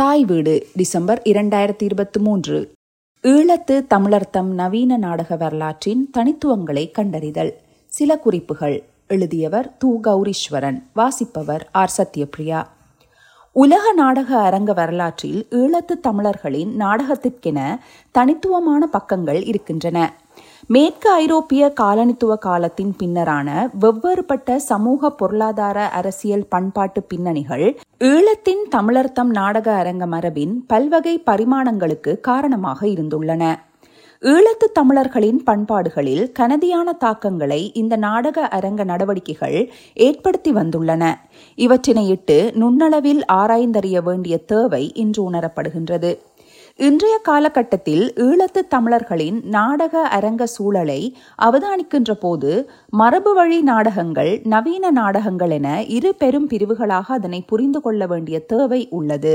தாய் வீடு டிசம்பர் இரண்டாயிரத்தி இருபத்தி மூன்று ஈழத்து தமிழர்த்தம் நவீன நாடக வரலாற்றின் தனித்துவங்களை கண்டறிதல் சில குறிப்புகள் எழுதியவர் து கௌரீஸ்வரன் வாசிப்பவர் ஆர் சத்யபிரியா உலக நாடக அரங்க வரலாற்றில் ஈழத்து தமிழர்களின் நாடகத்திற்கென தனித்துவமான பக்கங்கள் இருக்கின்றன மேற்கு ஐரோப்பிய காலனித்துவ காலத்தின் பின்னரான வெவ்வேறுபட்ட சமூக பொருளாதார அரசியல் பண்பாட்டு பின்னணிகள் ஈழத்தின் தமிழர்த்தம் நாடக அரங்க மரபின் பல்வகை பரிமாணங்களுக்கு காரணமாக இருந்துள்ளன ஈழத்து தமிழர்களின் பண்பாடுகளில் கனதியான தாக்கங்களை இந்த நாடக அரங்க நடவடிக்கைகள் ஏற்படுத்தி வந்துள்ளன இவற்றினையிட்டு நுண்ணளவில் ஆராய்ந்தறிய வேண்டிய தேவை இன்று உணரப்படுகின்றது இன்றைய காலகட்டத்தில் ஈழத்து தமிழர்களின் நாடக அரங்க சூழலை அவதானிக்கின்ற போது மரபு வழி நாடகங்கள் நவீன நாடகங்கள் என இரு பெரும் பிரிவுகளாக அதனை புரிந்து கொள்ள வேண்டிய தேவை உள்ளது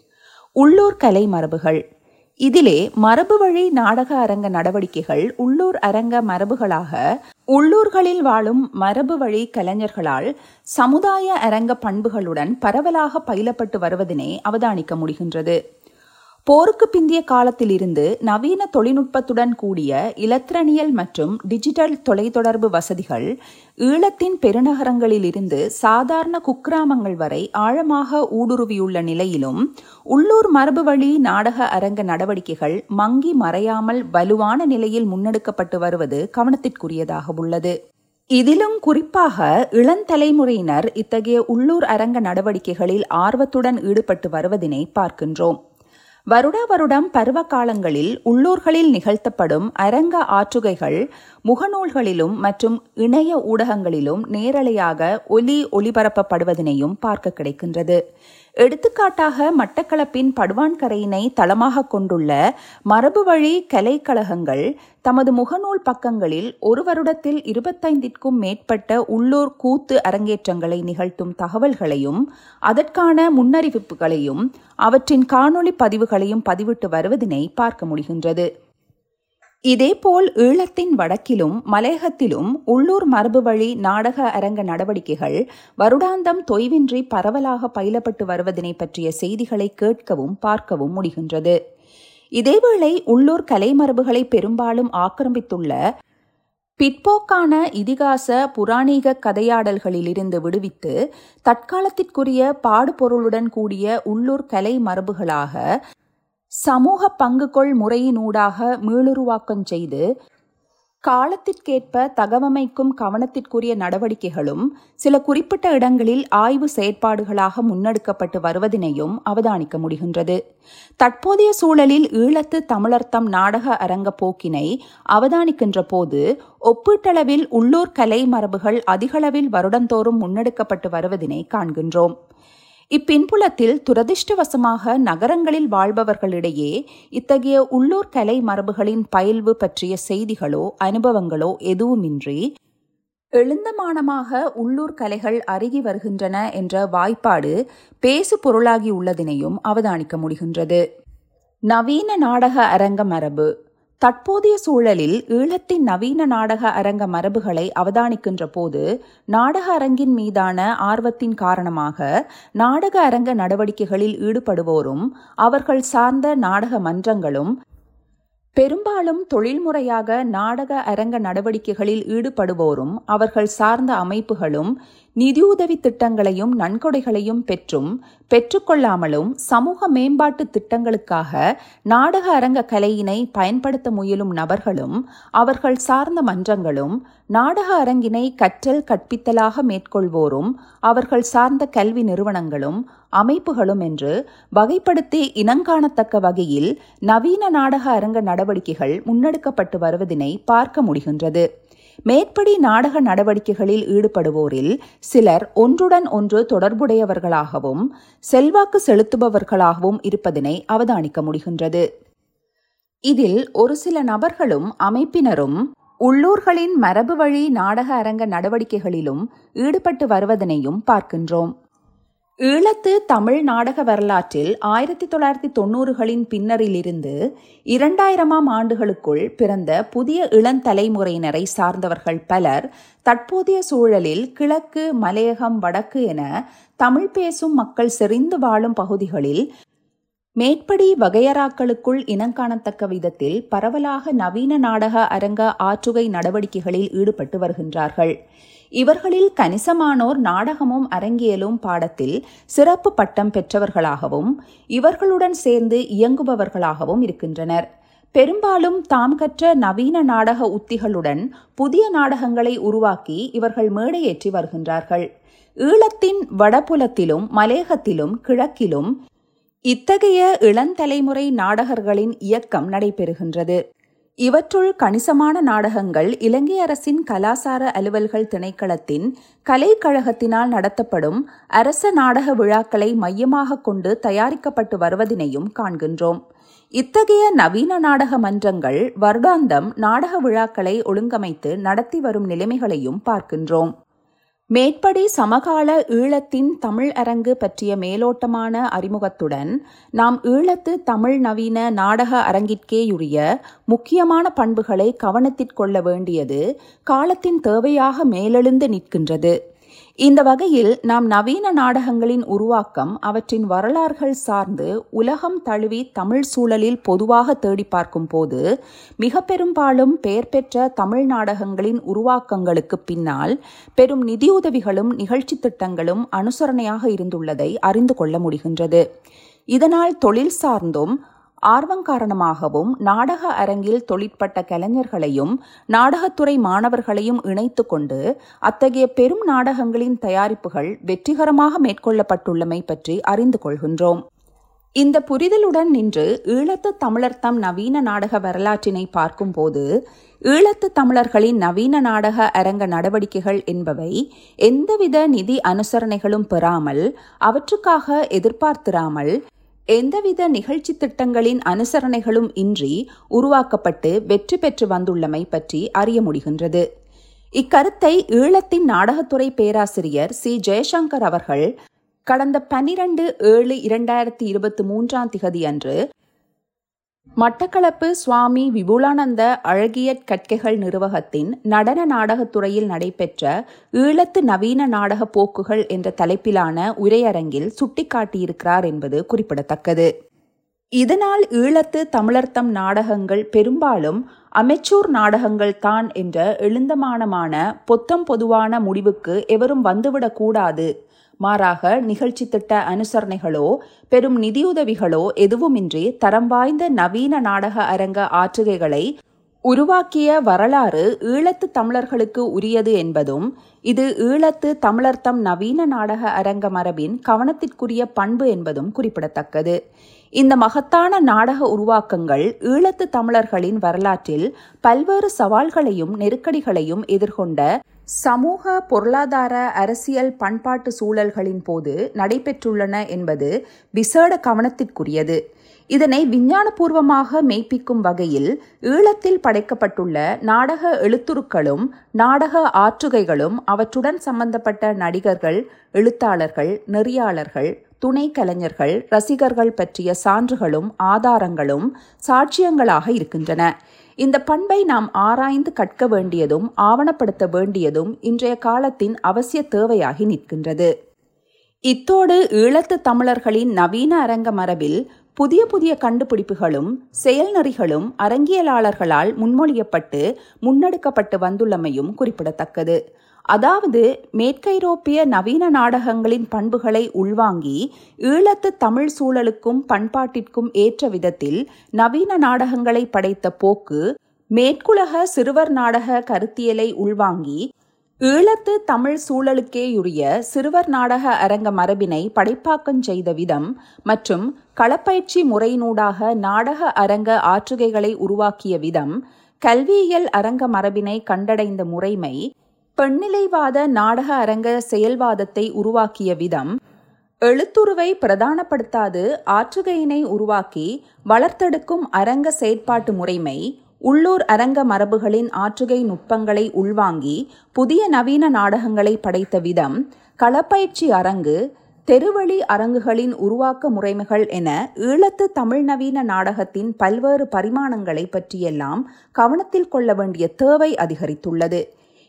உள்ளூர் கலை மரபுகள் இதிலே மரபு வழி நாடக அரங்க நடவடிக்கைகள் உள்ளூர் அரங்க மரபுகளாக உள்ளூர்களில் வாழும் மரபு வழி கலைஞர்களால் சமுதாய அரங்க பண்புகளுடன் பரவலாக பயிலப்பட்டு வருவதனை அவதானிக்க முடிகின்றது போருக்கு பிந்திய காலத்திலிருந்து நவீன தொழில்நுட்பத்துடன் கூடிய இலத்திரனியல் மற்றும் டிஜிட்டல் தொலைத்தொடர்பு வசதிகள் ஈழத்தின் பெருநகரங்களிலிருந்து சாதாரண குக்கிராமங்கள் வரை ஆழமாக ஊடுருவியுள்ள நிலையிலும் உள்ளூர் மரபு வழி நாடக அரங்க நடவடிக்கைகள் மங்கி மறையாமல் வலுவான நிலையில் முன்னெடுக்கப்பட்டு வருவது கவனத்திற்குரியதாக உள்ளது இதிலும் குறிப்பாக இளந்தலைமுறையினர் இத்தகைய உள்ளூர் அரங்க நடவடிக்கைகளில் ஆர்வத்துடன் ஈடுபட்டு வருவதினை பார்க்கின்றோம் வருடா வருடம் பருவ காலங்களில் உள்ளூர்களில் நிகழ்த்தப்படும் அரங்க ஆற்றுகைகள் முகநூல்களிலும் மற்றும் இணைய ஊடகங்களிலும் நேரலையாக ஒலி ஒளிபரப்பப்படுவதனையும் பார்க்க கிடைக்கின்றது எடுத்துக்காட்டாக மட்டக்களப்பின் படுவான்கரையினை தளமாக கொண்டுள்ள மரபு வழி கலைக்கழகங்கள் தமது முகநூல் பக்கங்களில் ஒரு வருடத்தில் இருபத்தைந்திற்கும் மேற்பட்ட உள்ளூர் கூத்து அரங்கேற்றங்களை நிகழ்த்தும் தகவல்களையும் அதற்கான முன்னறிவிப்புகளையும் அவற்றின் காணொளி பதிவுகளையும் பதிவிட்டு வருவதனை பார்க்க முடிகின்றது இதேபோல் ஈழத்தின் வடக்கிலும் மலையகத்திலும் உள்ளூர் மரபு வழி நாடக அரங்க நடவடிக்கைகள் வருடாந்தம் தொய்வின்றி பரவலாக பயிலப்பட்டு வருவதனை பற்றிய செய்திகளை கேட்கவும் பார்க்கவும் முடிகின்றது இதேவேளை உள்ளூர் கலை மரபுகளை பெரும்பாலும் ஆக்கிரமித்துள்ள பிற்போக்கான இதிகாச புராணீக கதையாடல்களிலிருந்து விடுவித்து தற்காலத்திற்குரிய பாடுபொருளுடன் கூடிய உள்ளூர் கலை மரபுகளாக சமூக பங்குகொள் முறையினூடாக மீளுருவாக்கம் செய்து காலத்திற்கேற்ப தகவமைக்கும் கவனத்திற்குரிய நடவடிக்கைகளும் சில குறிப்பிட்ட இடங்களில் ஆய்வு செயற்பாடுகளாக முன்னெடுக்கப்பட்டு வருவதினையும் அவதானிக்க முடிகின்றது தற்போதைய சூழலில் ஈழத்து தமிழர்த்தம் நாடக அரங்க போக்கினை அவதானிக்கின்ற போது ஒப்பீட்டளவில் உள்ளூர் கலை மரபுகள் அதிகளவில் வருடந்தோறும் முன்னெடுக்கப்பட்டு வருவதினை காண்கின்றோம் இப்பின்புலத்தில் துரதிருஷ்டவசமாக நகரங்களில் வாழ்பவர்களிடையே இத்தகைய உள்ளூர் கலை மரபுகளின் பயில்வு பற்றிய செய்திகளோ அனுபவங்களோ எதுவுமின்றி எழுந்தமானமாக உள்ளூர் கலைகள் அருகி வருகின்றன என்ற வாய்ப்பாடு பேசு பொருளாகி உள்ளதினையும் அவதானிக்க முடிகின்றது நவீன நாடக அரங்க மரபு தற்போதைய சூழலில் ஈழத்தின் நவீன நாடக அரங்க மரபுகளை அவதானிக்கின்ற போது நாடக அரங்கின் மீதான ஆர்வத்தின் காரணமாக நாடக அரங்க நடவடிக்கைகளில் ஈடுபடுவோரும் அவர்கள் சார்ந்த நாடக மன்றங்களும் பெரும்பாலும் தொழில்முறையாக நாடக அரங்க நடவடிக்கைகளில் ஈடுபடுவோரும் அவர்கள் சார்ந்த அமைப்புகளும் நிதியுதவி திட்டங்களையும் நன்கொடைகளையும் பெற்றும் பெற்றுக்கொள்ளாமலும் சமூக மேம்பாட்டு திட்டங்களுக்காக நாடக அரங்க கலையினை பயன்படுத்த முயலும் நபர்களும் அவர்கள் சார்ந்த மன்றங்களும் நாடக அரங்கினை கற்றல் கற்பித்தலாக மேற்கொள்வோரும் அவர்கள் சார்ந்த கல்வி நிறுவனங்களும் அமைப்புகளும் என்று வகைப்படுத்தி இனங்காணத்தக்க வகையில் நவீன நாடக அரங்க நடவடிக்கைகள் முன்னெடுக்கப்பட்டு வருவதினை பார்க்க முடிகின்றது மேற்படி நாடக நடவடிக்கைகளில் ஈடுபடுவோரில் சிலர் ஒன்றுடன் ஒன்று தொடர்புடையவர்களாகவும் செல்வாக்கு செலுத்துபவர்களாகவும் இருப்பதனை அவதானிக்க முடிகின்றது இதில் ஒரு சில நபர்களும் அமைப்பினரும் உள்ளூர்களின் மரபு வழி நாடக அரங்க நடவடிக்கைகளிலும் ஈடுபட்டு வருவதனையும் பார்க்கின்றோம் ஈழத்து தமிழ் நாடக வரலாற்றில் ஆயிரத்தி தொள்ளாயிரத்தி தொண்ணூறுகளின் பின்னரிலிருந்து இரண்டாயிரமாம் ஆண்டுகளுக்குள் பிறந்த புதிய இளந்தலைமுறையினரை சார்ந்தவர்கள் பலர் தற்போதைய சூழலில் கிழக்கு மலையகம் வடக்கு என தமிழ் பேசும் மக்கள் செறிந்து வாழும் பகுதிகளில் மேற்படி வகையறாக்களுக்குள் இனங்காணத்தக்க விதத்தில் பரவலாக நவீன நாடக அரங்க ஆற்றுகை நடவடிக்கைகளில் ஈடுபட்டு வருகின்றார்கள் இவர்களில் கணிசமானோர் நாடகமும் அரங்கியலும் பாடத்தில் சிறப்பு பட்டம் பெற்றவர்களாகவும் இவர்களுடன் சேர்ந்து இயங்குபவர்களாகவும் இருக்கின்றனர் பெரும்பாலும் தாம் கற்ற நவீன நாடக உத்திகளுடன் புதிய நாடகங்களை உருவாக்கி இவர்கள் மேடையேற்றி வருகின்றார்கள் ஈழத்தின் வடபுலத்திலும் மலேகத்திலும் கிழக்கிலும் இத்தகைய இளந்தலைமுறை நாடகர்களின் இயக்கம் நடைபெறுகின்றது இவற்றுள் கணிசமான நாடகங்கள் இலங்கை அரசின் கலாசார அலுவல்கள் திணைக்களத்தின் கலைக்கழகத்தினால் நடத்தப்படும் அரச நாடக விழாக்களை மையமாக கொண்டு தயாரிக்கப்பட்டு வருவதினையும் காண்கின்றோம் இத்தகைய நவீன நாடக மன்றங்கள் வருடாந்தம் நாடக விழாக்களை ஒழுங்கமைத்து நடத்தி வரும் நிலைமைகளையும் பார்க்கின்றோம் மேற்படி சமகால ஈழத்தின் தமிழ் அரங்கு பற்றிய மேலோட்டமான அறிமுகத்துடன் நாம் ஈழத்து தமிழ் நவீன நாடக அரங்கிற்கேயுரிய முக்கியமான பண்புகளை கவனத்திற்கொள்ள வேண்டியது காலத்தின் தேவையாக மேலெழுந்து நிற்கின்றது இந்த வகையில் நாம் நவீன நாடகங்களின் உருவாக்கம் அவற்றின் வரலாறுகள் சார்ந்து உலகம் தழுவி தமிழ் சூழலில் பொதுவாக தேடி பார்க்கும் போது மிக பெரும்பாலும் பெயர் பெற்ற தமிழ் நாடகங்களின் உருவாக்கங்களுக்கு பின்னால் பெரும் நிதியுதவிகளும் நிகழ்ச்சி திட்டங்களும் அனுசரணையாக இருந்துள்ளதை அறிந்து கொள்ள முடிகின்றது இதனால் தொழில் சார்ந்தும் ஆர்வம் காரணமாகவும் நாடக அரங்கில் தொழிற்பட்ட கலைஞர்களையும் நாடகத்துறை மாணவர்களையும் இணைத்து கொண்டு அத்தகைய பெரும் நாடகங்களின் தயாரிப்புகள் வெற்றிகரமாக மேற்கொள்ளப்பட்டுள்ளமை பற்றி அறிந்து கொள்கின்றோம் இந்த புரிதலுடன் நின்று ஈழத்து தமிழர் தம் நவீன நாடக வரலாற்றினை பார்க்கும்போது ஈழத்து தமிழர்களின் நவீன நாடக அரங்க நடவடிக்கைகள் என்பவை எந்தவித நிதி அனுசரணைகளும் பெறாமல் அவற்றுக்காக எதிர்பார்த்திராமல் எந்தவித நிகழ்ச்சி திட்டங்களின் அனுசரணைகளும் இன்றி உருவாக்கப்பட்டு வெற்றி பெற்று வந்துள்ளமை பற்றி அறிய முடிகின்றது இக்கருத்தை ஈழத்தின் நாடகத்துறை பேராசிரியர் சி ஜெயசங்கர் அவர்கள் கடந்த பனிரெண்டு ஏழு இரண்டாயிரத்தி இருபத்தி மூன்றாம் திகதி அன்று மட்டக்களப்பு சுவாமி விபுலானந்த அழகியற் கற்கைகள் நிர்வாகத்தின் நடன நாடகத்துறையில் நடைபெற்ற ஈழத்து நவீன நாடக போக்குகள் என்ற தலைப்பிலான உரையரங்கில் சுட்டிக்காட்டியிருக்கிறார் என்பது குறிப்பிடத்தக்கது இதனால் ஈழத்து தமிழர்த்தம் நாடகங்கள் பெரும்பாலும் அமைச்சூர் நாடகங்கள் தான் என்ற எழுந்தமானமான பொத்தம் பொதுவான முடிவுக்கு எவரும் வந்துவிடக்கூடாது மாறாக நிகழ்ச்சி திட்ட அனுசரணைகளோ பெரும் நிதியுதவிகளோ எதுவுமின்றி தரம் வாய்ந்த நவீன நாடக அரங்க ஆற்றுகைகளை உருவாக்கிய வரலாறு ஈழத்து தமிழர்களுக்கு உரியது என்பதும் இது ஈழத்து தமிழர்த்தம் நவீன நாடக அரங்க மரபின் கவனத்திற்குரிய பண்பு என்பதும் குறிப்பிடத்தக்கது இந்த மகத்தான நாடக உருவாக்கங்கள் ஈழத்து தமிழர்களின் வரலாற்றில் பல்வேறு சவால்களையும் நெருக்கடிகளையும் எதிர்கொண்ட சமூக பொருளாதார அரசியல் பண்பாட்டு சூழல்களின் போது நடைபெற்றுள்ளன என்பது விசேட கவனத்திற்குரியது இதனை விஞ்ஞானபூர்வமாக மெய்ப்பிக்கும் வகையில் ஈழத்தில் படைக்கப்பட்டுள்ள நாடக எழுத்துருக்களும் நாடக ஆற்றுகைகளும் அவற்றுடன் சம்பந்தப்பட்ட நடிகர்கள் எழுத்தாளர்கள் நெறியாளர்கள் துணை கலைஞர்கள் ரசிகர்கள் பற்றிய சான்றுகளும் ஆதாரங்களும் சாட்சியங்களாக இருக்கின்றன இந்த பண்பை நாம் ஆராய்ந்து கற்க வேண்டியதும் ஆவணப்படுத்த வேண்டியதும் இன்றைய காலத்தின் அவசிய தேவையாகி நிற்கின்றது இத்தோடு ஈழத்து தமிழர்களின் நவீன அரங்க மரபில் புதிய புதிய கண்டுபிடிப்புகளும் செயல்நெறிகளும் அரங்கியலாளர்களால் முன்மொழியப்பட்டு முன்னெடுக்கப்பட்டு வந்துள்ளமையும் குறிப்பிடத்தக்கது அதாவது மேற்கைரோப்பிய நவீன நாடகங்களின் பண்புகளை உள்வாங்கி ஈழத்து தமிழ் சூழலுக்கும் பண்பாட்டிற்கும் ஏற்ற விதத்தில் நவீன நாடகங்களை படைத்த போக்கு மேற்குலக சிறுவர் நாடக கருத்தியலை உள்வாங்கி ஈழத்து தமிழ் சூழலுக்கேயுரிய சிறுவர் நாடக அரங்க மரபினை படைப்பாக்கம் செய்த விதம் மற்றும் களப்பயிற்சி முறையினூடாக நாடக அரங்க ஆற்றுகைகளை உருவாக்கிய விதம் கல்வியியல் அரங்க மரபினை கண்டடைந்த முறைமை பெண்ணிலைவாத நாடக அரங்க செயல்வாதத்தை உருவாக்கிய விதம் எழுத்துருவை பிரதானப்படுத்தாது ஆற்றுகையினை உருவாக்கி வளர்த்தெடுக்கும் அரங்க செயற்பாட்டு முறைமை உள்ளூர் அரங்க மரபுகளின் ஆற்றுகை நுட்பங்களை உள்வாங்கி புதிய நவீன நாடகங்களை படைத்த விதம் களப்பயிற்சி அரங்கு தெருவழி அரங்குகளின் உருவாக்க முறைமைகள் என ஈழத்து தமிழ் நவீன நாடகத்தின் பல்வேறு பரிமாணங்களை பற்றியெல்லாம் கவனத்தில் கொள்ள வேண்டிய தேவை அதிகரித்துள்ளது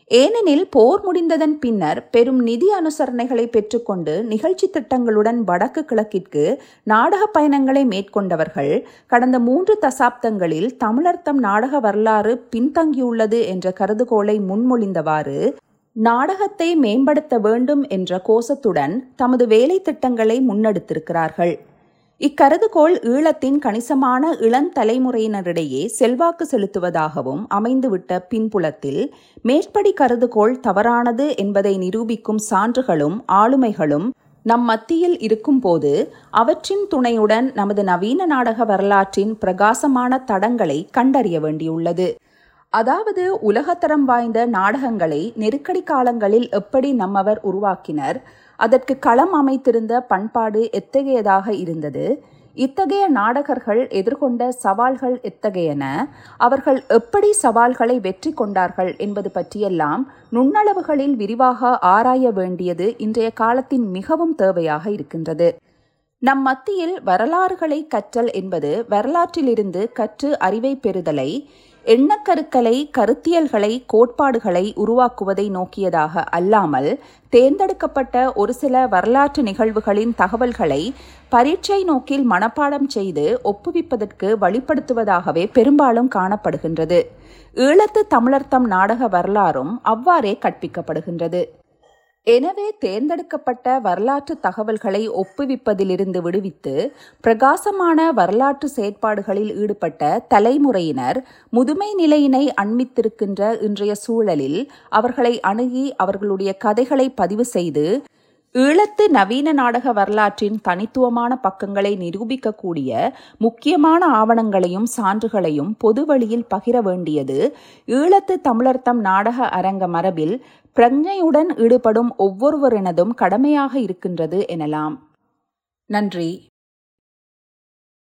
ஏனெனில் போர் முடிந்ததன் பின்னர் பெரும் நிதி அனுசரணைகளை பெற்றுக்கொண்டு நிகழ்ச்சி திட்டங்களுடன் வடக்கு கிழக்கிற்கு நாடக பயணங்களை மேற்கொண்டவர்கள் கடந்த மூன்று தசாப்தங்களில் தமிழர் தம் நாடக வரலாறு பின்தங்கியுள்ளது என்ற கருதுகோளை முன்மொழிந்தவாறு நாடகத்தை மேம்படுத்த வேண்டும் என்ற கோஷத்துடன் தமது வேலை திட்டங்களை முன்னெடுத்திருக்கிறார்கள் இக்கருதுகோள் ஈழத்தின் கணிசமான இளந்தலைமுறையினரிடையே செல்வாக்கு செலுத்துவதாகவும் அமைந்துவிட்ட பின்புலத்தில் மேற்படி கருதுகோள் தவறானது என்பதை நிரூபிக்கும் சான்றுகளும் ஆளுமைகளும் நம் மத்தியில் இருக்கும்போது அவற்றின் துணையுடன் நமது நவீன நாடக வரலாற்றின் பிரகாசமான தடங்களை கண்டறிய வேண்டியுள்ளது அதாவது உலகத்தரம் வாய்ந்த நாடகங்களை நெருக்கடி காலங்களில் எப்படி நம்மவர் உருவாக்கினர் அதற்கு களம் அமைத்திருந்த பண்பாடு எத்தகையதாக இருந்தது இத்தகைய நாடகர்கள் எதிர்கொண்ட சவால்கள் எத்தகையன அவர்கள் எப்படி சவால்களை வெற்றி கொண்டார்கள் என்பது பற்றியெல்லாம் நுண்ணளவுகளில் விரிவாக ஆராய வேண்டியது இன்றைய காலத்தின் மிகவும் தேவையாக இருக்கின்றது நம் மத்தியில் வரலாறுகளை கற்றல் என்பது வரலாற்றிலிருந்து கற்று அறிவை பெறுதலை எண்ணக்கருக்களை கருத்தியல்களை கோட்பாடுகளை உருவாக்குவதை நோக்கியதாக அல்லாமல் தேர்ந்தெடுக்கப்பட்ட ஒரு சில வரலாற்று நிகழ்வுகளின் தகவல்களை பரீட்சை நோக்கில் மனப்பாடம் செய்து ஒப்புவிப்பதற்கு வழிப்படுத்துவதாகவே பெரும்பாலும் காணப்படுகின்றது ஈழத்து தமிழர்த்தம் நாடக வரலாறும் அவ்வாறே கற்பிக்கப்படுகின்றது எனவே தேர்ந்தெடுக்கப்பட்ட வரலாற்று தகவல்களை ஒப்புவிப்பதிலிருந்து விடுவித்து பிரகாசமான வரலாற்று செயற்பாடுகளில் ஈடுபட்ட தலைமுறையினர் முதுமை நிலையினை அண்மித்திருக்கின்ற இன்றைய சூழலில் அவர்களை அணுகி அவர்களுடைய கதைகளை பதிவு செய்து ஈழத்து நவீன நாடக வரலாற்றின் தனித்துவமான பக்கங்களை நிரூபிக்கக்கூடிய முக்கியமான ஆவணங்களையும் சான்றுகளையும் பொது வழியில் பகிர வேண்டியது ஈழத்து தமிழர்த்தம் நாடக அரங்க மரபில் பிரஜையுடன் ஈடுபடும் ஒவ்வொருவரினதும் கடமையாக இருக்கின்றது எனலாம் நன்றி